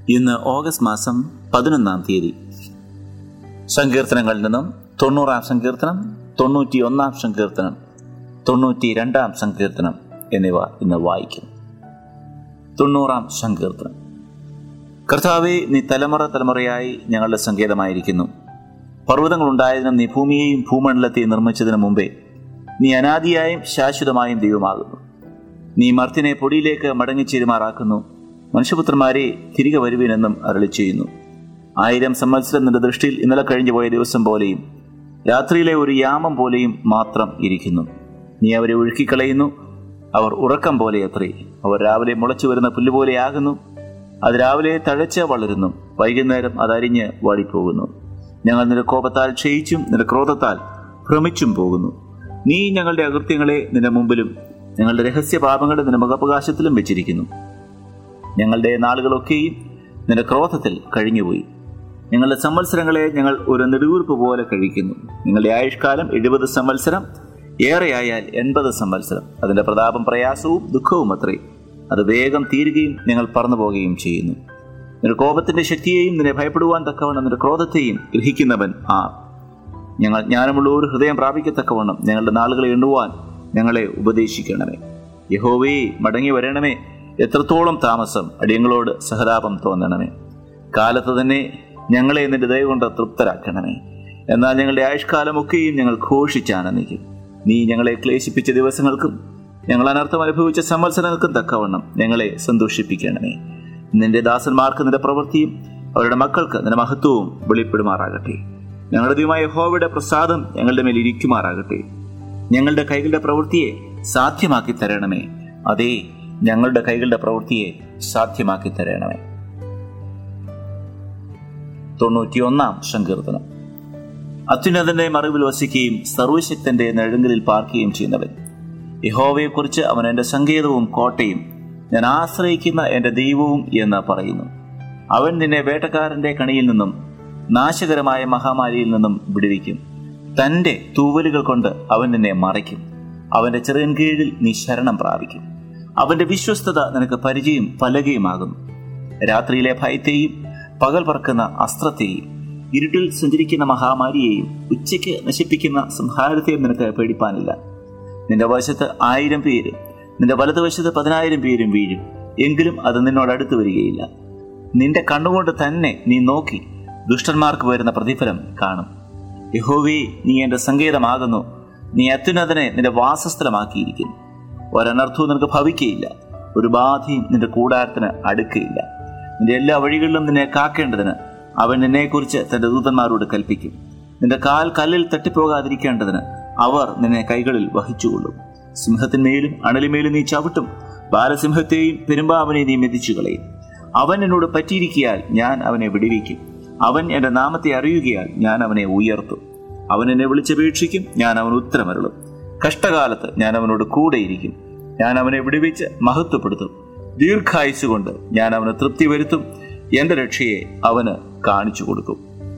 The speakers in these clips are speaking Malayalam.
ഇന്ന് ഓഗസ്റ്റ് മാസം പതിനൊന്നാം തീയതി സങ്കീർത്തനങ്ങളിൽ നിന്നും തൊണ്ണൂറാം സങ്കീർത്തനം തൊണ്ണൂറ്റി ഒന്നാം സങ്കീർത്തനം തൊണ്ണൂറ്റി രണ്ടാം സങ്കീർത്തനം എന്നിവ ഇന്ന് വായിക്കും തൊണ്ണൂറാം സങ്കീർത്തനം കർത്താവെ നീ തലമുറ തലമുറയായി ഞങ്ങളുടെ സങ്കേതമായിരിക്കുന്നു പർവ്വതങ്ങൾ ഉണ്ടായതിനും നീ ഭൂമിയെയും ഭൂമണ്ഡലത്തെയും നിർമ്മിച്ചതിനു മുമ്പേ നീ അനാദിയായും ശാശ്വതമായും ദൈവമാകുന്നു നീ മർത്തിനെ പൊടിയിലേക്ക് മടങ്ങിച്ചേരുമാറാക്കുന്നു മനുഷ്യപുത്രന്മാരെ തിരികെ വരുവിനെന്നും അരളി ചെയ്യുന്നു ആയിരം സംവത്സരം നിന്റെ ദൃഷ്ടിയിൽ ഇന്നലെ കഴിഞ്ഞു പോയ ദിവസം പോലെയും രാത്രിയിലെ ഒരു യാമം പോലെയും മാത്രം ഇരിക്കുന്നു നീ അവരെ ഒഴുക്കിക്കളയുന്നു അവർ ഉറക്കം പോലെ അത്രേ അവർ രാവിലെ മുളച്ചു വരുന്ന പുല്ലുപോലെയാകുന്നു അത് രാവിലെ തഴച്ച് വളരുന്നു വൈകുന്നേരം അതരിഞ്ഞ് വാടിപ്പോകുന്നു ഞങ്ങൾ നിന്റെ കോപത്താൽ ക്ഷയിച്ചും നിന്റെ ക്രോധത്താൽ ഭ്രമിച്ചും പോകുന്നു നീ ഞങ്ങളുടെ അകൃത്യങ്ങളെ നിന്റെ മുമ്പിലും ഞങ്ങളുടെ രഹസ്യ പാപങ്ങളെ നിന്റെ മുഖപ്രകാശത്തിലും വെച്ചിരിക്കുന്നു ഞങ്ങളുടെ നാളുകളൊക്കെയും നിന്റെ ക്രോധത്തിൽ കഴിഞ്ഞുപോയി ഞങ്ങളുടെ സംവത്സരങ്ങളെ ഞങ്ങൾ ഒരു നെടുവീർപ്പ് പോലെ കഴിക്കുന്നു നിങ്ങളുടെ ആയുഷ്കാലം എഴുപത് സംവത്സരം ഏറെയായാൽ എൺപത് സംവത്സരം അതിന്റെ പ്രതാപം പ്രയാസവും ദുഃഖവും അത്രേ അത് വേഗം തീരുകയും ഞങ്ങൾ പറന്നു പോവുകയും ചെയ്യുന്നു നിന്റെ കോപത്തിന്റെ ശക്തിയെയും നിന്നെ ഭയപ്പെടുവാൻ തക്കവണ്ണം നിന്റെ ക്രോധത്തെയും ഗ്രഹിക്കുന്നവൻ ആർ ഞങ്ങൾ ജ്ഞാനമുള്ള ഒരു ഹൃദയം പ്രാപിക്കത്തക്കവണ്ണം ഞങ്ങളുടെ നാളുകളെ എണ്ണുവാൻ ഞങ്ങളെ ഉപദേശിക്കണമേ യഹോവേ മടങ്ങി വരണമേ എത്രത്തോളം താമസം അടിയങ്ങളോട് സഹതാപം തോന്നണമേ കാലത്ത് തന്നെ ഞങ്ങളെ നിന്റെ ദയ കൊണ്ട് തൃപ്തരാക്കണമേ എന്നാൽ ഞങ്ങളുടെ ആയുഷ്കാലമൊക്കെയും ഞങ്ങൾ ഘോഷിച്ചാനന്ദിക്കും നീ ഞങ്ങളെ ക്ലേശിപ്പിച്ച ദിവസങ്ങൾക്കും ഞങ്ങൾ അനർത്ഥം അനുഭവിച്ച സംവത്സരങ്ങൾക്കും തക്കവണ്ണം ഞങ്ങളെ സന്തോഷിപ്പിക്കണമേ നിന്റെ ദാസന്മാർക്ക് നിന്റെ പ്രവൃത്തിയും അവരുടെ മക്കൾക്ക് നിന്റെ മഹത്വവും വെളിപ്പെടുമാറാകട്ടെ ഞങ്ങളുടെ ദൈവമായ ഹോവയുടെ പ്രസാദം ഞങ്ങളുടെ മേൽ ഇരിക്കുമാറാകട്ടെ ഞങ്ങളുടെ കൈകളുടെ പ്രവൃത്തിയെ സാധ്യമാക്കി തരണമേ അതേ ഞങ്ങളുടെ കൈകളുടെ പ്രവൃത്തിയെ സാധ്യമാക്കി തരണമേ തൊണ്ണൂറ്റിയൊന്നാം സങ്കീർത്തനം അത്യുന്നതന്റെ മറിവിൽ വസിക്കുകയും സർവശക്തന്റെ നെഴുങ്കലിൽ പാർക്കുകയും ചെയ്യുന്നവൻ യഹോവയെക്കുറിച്ച് അവൻ എൻ്റെ സങ്കേതവും കോട്ടയും ഞാൻ ആശ്രയിക്കുന്ന എൻ്റെ ദൈവവും എന്ന് പറയുന്നു അവൻ നിന്നെ വേട്ടക്കാരന്റെ കണിയിൽ നിന്നും നാശകരമായ മഹാമാരിയിൽ നിന്നും വിടുവിക്കും തന്റെ തൂവലുകൾ കൊണ്ട് അവൻ നിന്നെ മറയ്ക്കും അവന്റെ ചെറിയൻ കീഴിൽ നീ ശരണം പ്രാപിക്കും അവന്റെ വിശ്വസ്തത നിനക്ക് പരിചയം പലകയുമാകുന്നു രാത്രിയിലെ ഭയത്തെയും പകൽ പറക്കുന്ന അസ്ത്രത്തെയും ഇരുട്ടിൽ സഞ്ചരിക്കുന്ന മഹാമാരിയെയും ഉച്ചയ്ക്ക് നശിപ്പിക്കുന്ന സംഹാരത്തെയും നിനക്ക് പേടിപ്പാനില്ല നിന്റെ വശത്ത് ആയിരം പേര് നിന്റെ വലതുവശത്ത് പതിനായിരം പേരും വീഴും എങ്കിലും അത് നിന്നോട് അടുത്ത് വരികയില്ല നിന്റെ കണ്ണുകൊണ്ട് തന്നെ നീ നോക്കി ദുഷ്ടന്മാർക്ക് വരുന്ന പ്രതിഫലം കാണും യഹോവേ നീ എന്റെ സങ്കേതമാകുന്നു നീ അത്യുന്നതനെ നിന്റെ വാസസ്ഥലമാക്കിയിരിക്കുന്നു ഒരനർത്ഥവും നിനക്ക് ഭവിക്കയില്ല ഒരു ബാധയും നിന്റെ കൂടാരത്തിന് അടുക്കയില്ല നിന്റെ എല്ലാ വഴികളിലും നിന്നെ കാക്കേണ്ടതിന് അവൻ നിന്നെക്കുറിച്ച് തന്റെ ദൂതന്മാരോട് കൽപ്പിക്കും നിന്റെ കാൽ കല്ലിൽ തട്ടിപ്പോകാതിരിക്കേണ്ടതിന് അവർ നിന്നെ കൈകളിൽ വഹിച്ചുകൊള്ളും സിംഹത്തിന്മേലും അണലിമേലും നീ ചവിട്ടും ബാലസിംഹത്തെയും പെരുമ്പാവനെ നീ മെതിച്ചു കളയും അവൻ എന്നോട് പറ്റിയിരിക്കിയാൽ ഞാൻ അവനെ വിടുവിക്കും അവൻ എന്റെ നാമത്തെ അറിയുകയാൽ ഞാൻ അവനെ ഉയർത്തും അവൻ എന്നെ വിളിച്ചപേക്ഷിക്കും ഞാൻ അവന് ഉത്തരമരുളും കഷ്ടകാലത്ത് ഞാൻ അവനോട് കൂടെയിരിക്കും ഞാൻ അവനെ വിടുവിച്ച് മഹത്വപ്പെടുത്തും ദീർഘായുസ് കൊണ്ട് ഞാൻ അവന് തൃപ്തി വരുത്തും എന്റെ രക്ഷയെ അവന് കാണിച്ചു കൊടുക്കും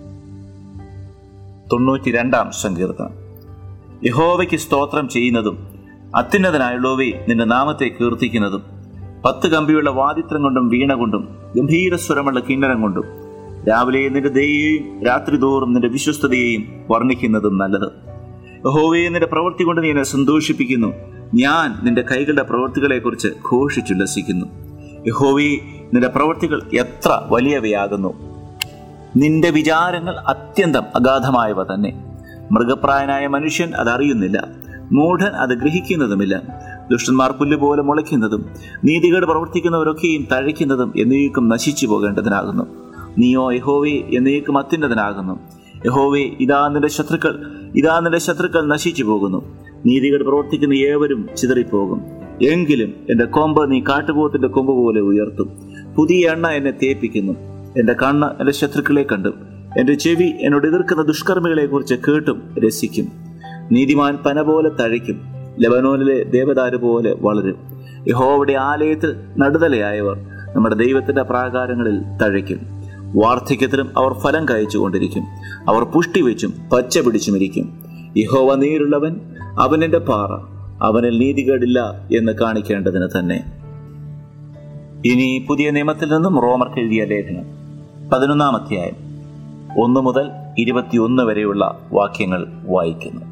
തൊണ്ണൂറ്റി രണ്ടാം സങ്കീർത്തനം യഹോവയ്ക്ക് സ്തോത്രം ചെയ്യുന്നതും അത്യുന്നതനായുള്ളവേ നിന്റെ നാമത്തെ കീർത്തിക്കുന്നതും പത്ത് കമ്പിയുള്ള വാദിത്രം കൊണ്ടും വീണ കൊണ്ടും ഗംഭീര സ്വരമുള്ള കിന്നരം കൊണ്ടും രാവിലെ നിന്റെ ദയയെയും രാത്രി തോറും നിന്റെ വിശ്വസ്തതയെയും വർണ്ണിക്കുന്നതും നല്ലത് യഹോവയെ നിന്റെ പ്രവൃത്തി കൊണ്ട് നീ എന്നെ സന്തോഷിപ്പിക്കുന്നു ഞാൻ നിന്റെ കൈകളുടെ പ്രവൃത്തികളെ കുറിച്ച് ഘോഷിച്ചുല്ലസിക്കുന്നു യഹോവയെ നിന്റെ പ്രവൃത്തികൾ എത്ര വലിയവയാകുന്നു നിന്റെ വിചാരങ്ങൾ അത്യന്തം അഗാധമായവ തന്നെ മൃഗപ്രായനായ മനുഷ്യൻ അതറിയുന്നില്ല മൂഢൻ അത് ഗ്രഹിക്കുന്നതുമില്ല ദുഷ്ടന്മാർ പുല്ലുപോലെ മുളയ്ക്കുന്നതും നീതികേട് പ്രവർത്തിക്കുന്നവരൊക്കെയും തഴയ്ക്കുന്നതും എന്നേക്കും നശിച്ചു പോകേണ്ടതിനാകുന്നു നീയോ യഹോവേ എന്നേക്കും അത്യുന്നതനാകുന്നു യഹോവേ ഇതാ നിന്റെ ശത്രുക്കൾ ഇതാ നിന്റെ ശത്രുക്കൾ നശിച്ചു പോകുന്നു നീതികേട് പ്രവർത്തിക്കുന്ന ഏവരും ചിതറിപ്പോകും എങ്കിലും എന്റെ കൊമ്പ് നീ കാട്ടുപോത്തിന്റെ കൊമ്പ് പോലെ ഉയർത്തും പുതിയ എണ്ണ എന്നെ തേപ്പിക്കുന്നു എന്റെ കണ്ണ് എന്റെ ശത്രുക്കളെ കണ്ടും എന്റെ ചെവി എന്നോട് എതിർക്കുന്ന ദുഷ്കർമ്മികളെ കുറിച്ച് കേട്ടും രസിക്കും നീതിമാൻ പന പോലെ തഴയ്ക്കും ലബനോനിലെ ദേവദാരു പോലെ വളരും യഹോവയുടെ ആലയത്തിൽ നടുതലയായവർ നമ്മുടെ ദൈവത്തിന്റെ പ്രാകാരങ്ങളിൽ തഴയ്ക്കും വാർദ്ധക്യത്തിലും അവർ ഫലം കഴിച്ചുകൊണ്ടിരിക്കും അവർ പുഷ്ടി വെച്ചും പച്ച പിടിച്ചുമിരിക്കും യഹോവ നീരുള്ളവൻ അവനെന്റെ പാറ അവനിൽ നീതികേടില്ല എന്ന് കാണിക്കേണ്ടതിന് തന്നെ ഇനി പുതിയ നിയമത്തിൽ നിന്നും റോമർക്ക് എഴുതിയ ലേഖനം പതിനൊന്നാം അധ്യായം ഒന്ന് മുതൽ ഇരുപത്തിയൊന്ന് വരെയുള്ള വാക്യങ്ങൾ വായിക്കുന്നു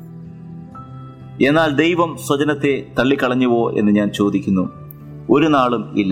എന്നാൽ ദൈവം സ്വജനത്തെ തള്ളിക്കളഞ്ഞുവോ എന്ന് ഞാൻ ചോദിക്കുന്നു ഒരു നാളും ഇല്ല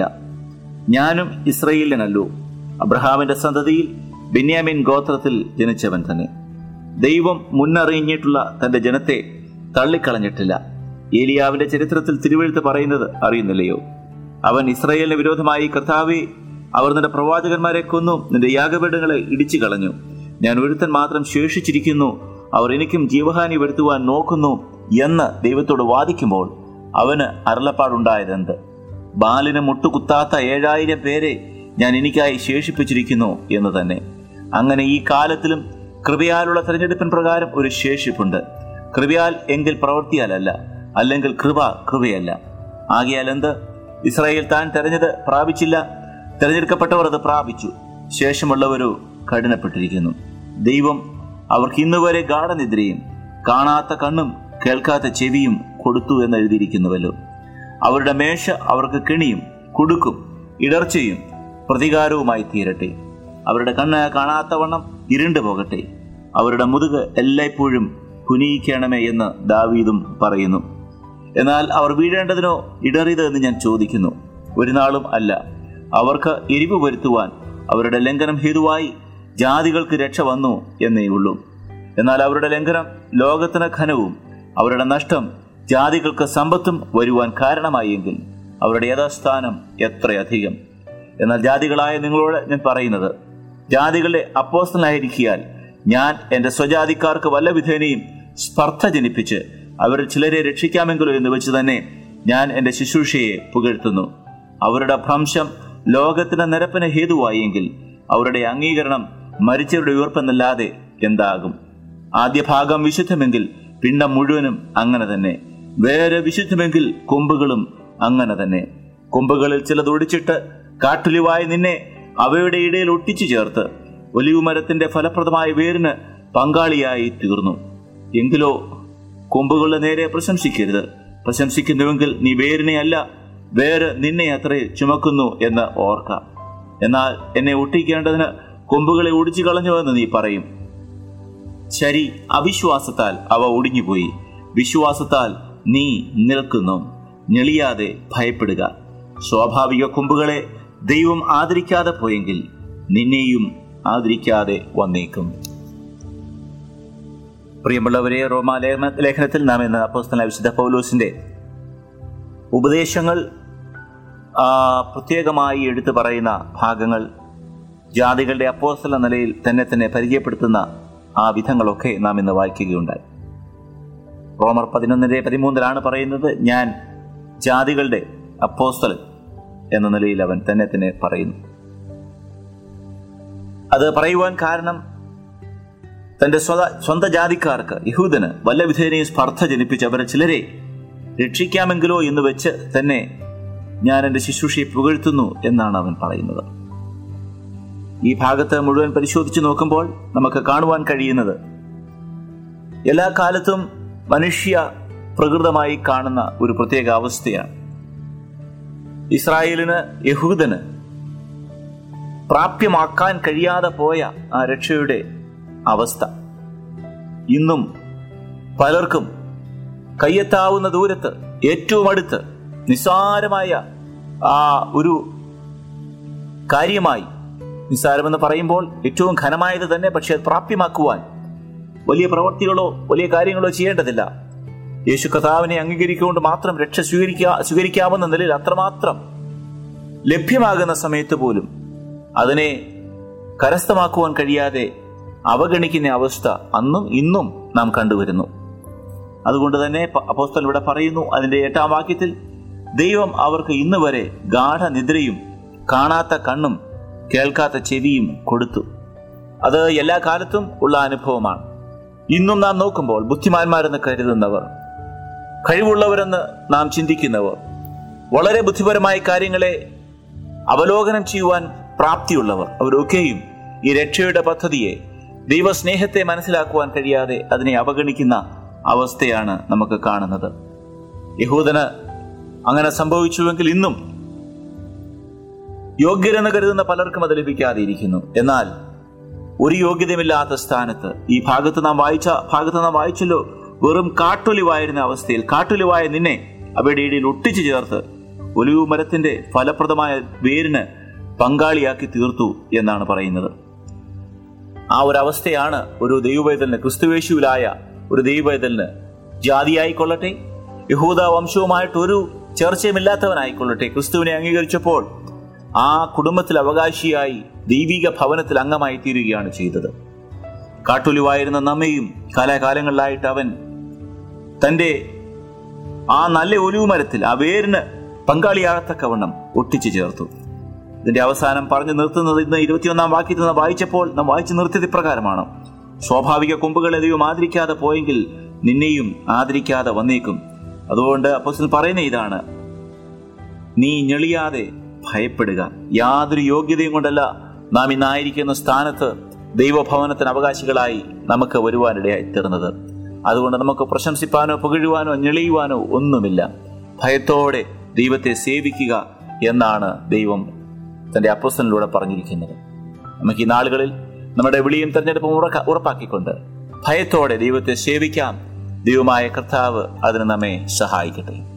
ഞാനും ഇസ്രയേലിനല്ലോ അബ്രഹാമിന്റെ സന്തതിയിൽ ബെന്യാമിൻ ഗോത്രത്തിൽ ജനിച്ചവൻ തന്നെ ദൈവം മുന്നറിഞ്ഞിട്ടുള്ള തന്റെ ജനത്തെ തള്ളിക്കളഞ്ഞിട്ടില്ല ഏലിയാവിന്റെ ചരിത്രത്തിൽ തിരുവഴുത്ത് പറയുന്നത് അറിയുന്നില്ലയോ അവൻ ഇസ്രയേലിന് വിരോധമായി കർത്താവെ അവർ നിന്റെ പ്രവാചകന്മാരെ കൊന്നു നിന്റെ യാഗപീഠങ്ങളെ ഇടിച്ചു കളഞ്ഞു ഞാൻ ഒരുത്തൻ മാത്രം ശേഷിച്ചിരിക്കുന്നു അവർ എനിക്കും ജീവഹാനി വരുത്തുവാൻ നോക്കുന്നു എന്ന് ദൈവത്തോട് വാദിക്കുമ്പോൾ അവന് അരുളപ്പാടുണ്ടായതെന്ത് ബാലിന് മുട്ടുകുത്താത്ത ഏഴായിരം പേരെ ഞാൻ എനിക്കായി ശേഷിപ്പിച്ചിരിക്കുന്നു എന്ന് തന്നെ അങ്ങനെ ഈ കാലത്തിലും കൃപയാലുള്ള തെരഞ്ഞെടുപ്പിൻ പ്രകാരം ഒരു ശേഷിപ്പുണ്ട് കൃപയാൽ എങ്കിൽ പ്രവൃത്തിയാലല്ല അല്ലെങ്കിൽ കൃപ കൃപയല്ല ആകിയാൽ എന്ത് ഇസ്രായേൽ താൻ തെരഞ്ഞത് പ്രാപിച്ചില്ല തെരഞ്ഞെടുക്കപ്പെട്ടവർ അത് പ്രാപിച്ചു ശേഷമുള്ളവരോ കഠിനപ്പെട്ടിരിക്കുന്നു ദൈവം അവർക്ക് ഇന്നുവരെ ഗാഠനിദ്രയും കാണാത്ത കണ്ണും കേൾക്കാത്ത ചെവിയും കൊടുത്തു എന്ന് എഴുതിയിരിക്കുന്നുവല്ലോ അവരുടെ മേശ അവർക്ക് കെണിയും കുടുക്കും ഇടർച്ചയും പ്രതികാരവുമായി തീരട്ടെ അവരുടെ കണ്ണ് കാണാത്തവണ്ണം ഇരുണ്ടു പോകട്ടെ അവരുടെ മുതുക് എല്ലായ്പ്പോഴും കുനിയിക്കണമേ എന്ന് ദാവീദും പറയുന്നു എന്നാൽ അവർ വീഴേണ്ടതിനോ ഇടറിയത് എന്ന് ഞാൻ ചോദിക്കുന്നു ഒരു നാളും അല്ല അവർക്ക് എരിവ് വരുത്തുവാൻ അവരുടെ ലംഘനം ഹേതുവായി ജാതികൾക്ക് രക്ഷ വന്നു എന്നേ ഉള്ളൂ എന്നാൽ അവരുടെ ലംഘനം ലോകത്തിന് ഘനവും അവരുടെ നഷ്ടം ജാതികൾക്ക് സമ്പത്തും വരുവാൻ കാരണമായെങ്കിൽ അവരുടെ യഥാസ്ഥാനം എത്രയധികം എന്നാൽ ജാതികളായ നിങ്ങളോട് ഞാൻ പറയുന്നത് ജാതികളുടെ അപ്പോസ്റ്റലായിരിക്കിയാൽ ഞാൻ എൻ്റെ സ്വജാതിക്കാർക്ക് വല്ല വിധേനയും സ്പർദ്ധ ജനിപ്പിച്ച് അവരിൽ ചിലരെ രക്ഷിക്കാമെങ്കിലോ എന്ന് വെച്ച് തന്നെ ഞാൻ എൻ്റെ ശുശ്രൂഷയെ പുകഴ്ത്തുന്നു അവരുടെ ഭ്രംശം ലോകത്തിന് നിരപ്പിന് ഹേതുവായെങ്കിൽ അവരുടെ അംഗീകരണം മരിച്ചവരുടെ ഉയർപ്പെന്നല്ലാതെ എന്താകും ആദ്യ ഭാഗം വിശുദ്ധമെങ്കിൽ പിണ്ഡം മുഴുവനും അങ്ങനെ തന്നെ വേറെ വിശുദ്ധമെങ്കിൽ കൊമ്പുകളും അങ്ങനെ തന്നെ കൊമ്പുകളിൽ ചിലത് ഒടിച്ചിട്ട് കാട്ടുലിവായി നിന്നെ അവയുടെ ഇടയിൽ ഒട്ടിച്ചു ചേർത്ത് ഒലിവുമരത്തിന്റെ ഫലപ്രദമായ വേരിന് പങ്കാളിയായി തീർന്നു എങ്കിലോ കൊമ്പുകളുടെ നേരെ പ്രശംസിക്കരുത് പ്രശംസിക്കുന്നുവെങ്കിൽ നീ വേരിനെ അല്ല വേര് നിന്നെ അത്രേ ചുമക്കുന്നു എന്ന് ഓർക്കാം എന്നാൽ എന്നെ ഒട്ടിക്കേണ്ടതിന് കൊമ്പുകളെ ഒടിച്ചു കളഞ്ഞുവെന്ന് നീ പറയും ശരി അവിശ്വാസത്താൽ അവ ഒടിഞ്ഞുപോയി വിശ്വാസത്താൽ നീ നിൽക്കുന്നു ഞെളിയാതെ ഭയപ്പെടുക സ്വാഭാവിക കൊമ്പുകളെ ദൈവം ആദരിക്കാതെ പോയെങ്കിൽ നിന്നെയും ആദരിക്കാതെ വന്നേക്കും പ്രിയമുള്ളവരെ റോമാ ലേഖന ലേഖനത്തിൽ നാം ഇന്ന് അപ്പോസ്തല വിശുദ്ധ പൗലോസിന്റെ ഉപദേശങ്ങൾ ആ, പ്രത്യേകമായി എടുത്തു പറയുന്ന ഭാഗങ്ങൾ ജാതികളുടെ അപ്പോസ്തല നിലയിൽ തന്നെ തന്നെ പരിചയപ്പെടുത്തുന്ന ആ വിധങ്ങളൊക്കെ നാം ഇന്ന് വായിക്കുകയുണ്ടായി റോമർ പതിനൊന്നിന്റെ പതിമൂന്നിലാണ് പറയുന്നത് ഞാൻ ജാതികളുടെ അപ്പോസ്തലൻ എന്ന നിലയിൽ അവൻ തന്നെ തന്നെ പറയുന്നു അത് പറയുവാൻ കാരണം തന്റെ സ്വത സ്വന്തം ജാതിക്കാർക്ക് യഹൂദന് വല്ല വിധേനയും സ്പർദ്ധ ജനിപ്പിച്ച് അവരെ ചിലരെ രക്ഷിക്കാമെങ്കിലോ എന്ന് വെച്ച് തന്നെ ഞാൻ എൻ്റെ ശുശ്രൂഷയെ പുകഴ്ത്തുന്നു എന്നാണ് അവൻ പറയുന്നത് ഈ ഭാഗത്ത് മുഴുവൻ പരിശോധിച്ച് നോക്കുമ്പോൾ നമുക്ക് കാണുവാൻ കഴിയുന്നത് എല്ലാ കാലത്തും മനുഷ്യ പ്രകൃതമായി കാണുന്ന ഒരു പ്രത്യേക അവസ്ഥയാണ് ഇസ്രായേലിന് യഹൂദന് പ്രാപ്യമാക്കാൻ കഴിയാതെ പോയ ആ രക്ഷയുടെ അവസ്ഥ ഇന്നും പലർക്കും കയ്യെത്താവുന്ന ദൂരത്ത് ഏറ്റവും അടുത്ത് നിസ്സാരമായ ആ ഒരു കാര്യമായി നിസ്സാരമെന്ന് പറയുമ്പോൾ ഏറ്റവും ഘനമായത് തന്നെ പക്ഷെ അത് പ്രാപ്യമാക്കുവാൻ വലിയ പ്രവർത്തികളോ വലിയ കാര്യങ്ങളോ ചെയ്യേണ്ടതില്ല യേശു കഥാവിനെ അംഗീകരിക്കൊണ്ട് മാത്രം രക്ഷ സ്വീകരിക്കാ സ്വീകരിക്കാവുന്ന നിലയിൽ അത്രമാത്രം ലഭ്യമാകുന്ന സമയത്ത് പോലും അതിനെ കരസ്ഥമാക്കുവാൻ കഴിയാതെ അവഗണിക്കുന്ന അവസ്ഥ അന്നും ഇന്നും നാം കണ്ടുവരുന്നു അതുകൊണ്ട് തന്നെ പ- അപ്പോസ്തലൻ ഇവിടെ പറയുന്നു അതിന്റെ എട്ടാം വാക്യത്തിൽ ദൈവം അവർക്ക് ഇന്ന് വരെ ഗാഠനിദ്രയും കാണാത്ത കണ്ണും കേൾക്കാത്ത ചെവിയും കൊടുത്തു അത് എല്ലാ കാലത്തും ഉള്ള അനുഭവമാണ് ഇന്നും നാം നോക്കുമ്പോൾ ബുദ്ധിമാന്മാരെന്ന് കരുതുന്നവർ കഴിവുള്ളവരെന്ന് നാം ചിന്തിക്കുന്നവർ വളരെ ബുദ്ധിപരമായ കാര്യങ്ങളെ അവലോകനം ചെയ്യുവാൻ പ്രാപ്തിയുള്ളവർ അവരൊക്കെയും ഈ രക്ഷയുടെ പദ്ധതിയെ ദൈവസ്നേഹത്തെ മനസ്സിലാക്കുവാൻ കഴിയാതെ അതിനെ അവഗണിക്കുന്ന അവസ്ഥയാണ് നമുക്ക് കാണുന്നത് യഹൂദന് അങ്ങനെ സംഭവിച്ചുവെങ്കിൽ ഇന്നും യോഗ്യരെന്ന് കരുതുന്ന പലർക്കും അത് ലഭിക്കാതെ ഇരിക്കുന്നു എന്നാൽ ഒരു യോഗ്യതയുമില്ലാത്ത സ്ഥാനത്ത് ഈ ഭാഗത്ത് നാം വായിച്ച ഭാഗത്ത് നാം വായിച്ചല്ലോ വെറും കാട്ടൊലിവായിരുന്ന അവസ്ഥയിൽ കാട്ടൊലിവായ നിന്നെ അവയുടെ ഇടയിൽ ഒട്ടിച്ചു ചേർത്ത് ഒലിവ് മരത്തിന്റെ ഫലപ്രദമായ വേരിന് പങ്കാളിയാക്കി തീർത്തു എന്നാണ് പറയുന്നത് ആ ഒരു അവസ്ഥയാണ് ഒരു ദൈവവേദലിന് ക്രിസ്തുവേശുവിലായ ഒരു ദൈവവേദലിന് ജാതിയായിക്കൊള്ളട്ടെ യഹൂദ വംശവുമായിട്ട് ഒരു ചർച്ചയുമില്ലാത്തവനായിക്കൊള്ളട്ടെ ക്രിസ്തുവിനെ അംഗീകരിച്ചപ്പോൾ ആ കുടുംബത്തിൽ അവകാശിയായി ദൈവിക ഭവനത്തിൽ അംഗമായി തീരുകയാണ് ചെയ്തത് കാട്ടൊലിവായിരുന്ന നമ്മയും കാലാകാലങ്ങളിലായിട്ട് അവൻ തന്റെ ആ നല്ല ഒലിവുമരത്തിൽ ആ വേരിന് പങ്കാളിയാകത്തക്കവണ്ണം ഒട്ടിച്ചു ചേർത്തു ഇതിന്റെ അവസാനം പറഞ്ഞു നിർത്തുന്നത് ഇന്ന് ഇരുപത്തിയൊന്നാം വാക്യത്തിൽ നിന്ന് വായിച്ചപ്പോൾ നാം വായിച്ചു നിർത്തിയത് ഇപ്രകാരമാണ് സ്വാഭാവിക കൊമ്പുകളെ ദൈവം ആദരിക്കാതെ പോയെങ്കിൽ നിന്നെയും ആദരിക്കാതെ വന്നേക്കും അതുകൊണ്ട് അപ്പോസിൽ പറയുന്ന ഇതാണ് നീ ഞെളിയാതെ ഭയപ്പെടുക യാതൊരു യോഗ്യതയും കൊണ്ടല്ല നാം ഇന്നായിരിക്കുന്ന സ്ഥാനത്ത് ദൈവഭവനത്തിന് അവകാശികളായി നമുക്ക് വരുവാനിടയായി തീർന്നത് അതുകൊണ്ട് നമുക്ക് പ്രശംസിപ്പാനോ പുകഴുവാനോ ഞെളിയുവാനോ ഒന്നുമില്ല ഭയത്തോടെ ദൈവത്തെ സേവിക്കുക എന്നാണ് ദൈവം തന്റെ അപ്പോസനിലൂടെ പറഞ്ഞിരിക്കുന്നത് നമുക്ക് ഈ നാളുകളിൽ നമ്മുടെ വിളിയും തെരഞ്ഞെടുപ്പും ഉറക്ക ഉറപ്പാക്കിക്കൊണ്ട് ഭയത്തോടെ ദൈവത്തെ സേവിക്കാം ദൈവമായ കർത്താവ് അതിന് നമ്മെ സഹായിക്കട്ടെ